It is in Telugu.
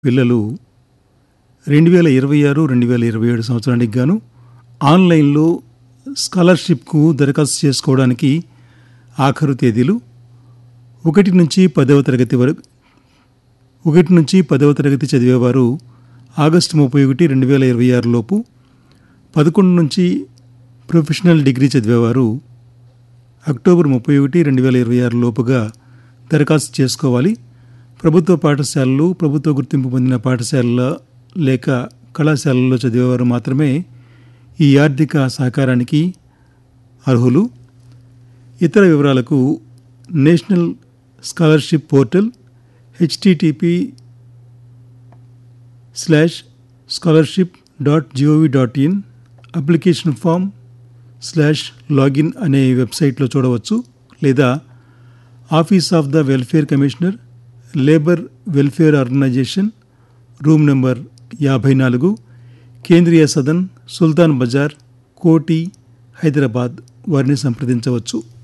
పిల్లలు రెండు వేల ఇరవై ఆరు రెండు వేల ఇరవై ఏడు సంవత్సరానికి గాను ఆన్లైన్లో స్కాలర్షిప్కు దరఖాస్తు చేసుకోవడానికి ఆఖరు తేదీలు ఒకటి నుంచి పదవ తరగతి వరకు ఒకటి నుంచి పదవ తరగతి చదివేవారు ఆగస్టు ముప్పై ఒకటి రెండు వేల ఇరవై ఆరు లోపు పదకొండు నుంచి ప్రొఫెషనల్ డిగ్రీ చదివేవారు అక్టోబర్ ముప్పై ఒకటి రెండు వేల ఇరవై ఆరు లోపుగా దరఖాస్తు చేసుకోవాలి ప్రభుత్వ పాఠశాలలు ప్రభుత్వ గుర్తింపు పొందిన పాఠశాలల లేక కళాశాలల్లో చదివేవారు మాత్రమే ఈ ఆర్థిక సహకారానికి అర్హులు ఇతర వివరాలకు national scholarship portal HTTP slash scholarship dot GOV dot in application form slash login అనే వెబ్సైట్లో చూడవచ్చు లేదా office of the welfare commissioner labour welfare organisation room number యాభై నాలుగు కేంద్రీయ సదన్ సుల్తాన్ బజార్ కోటి హైదరాబాద్ వారిని సంప్రదించవచ్చు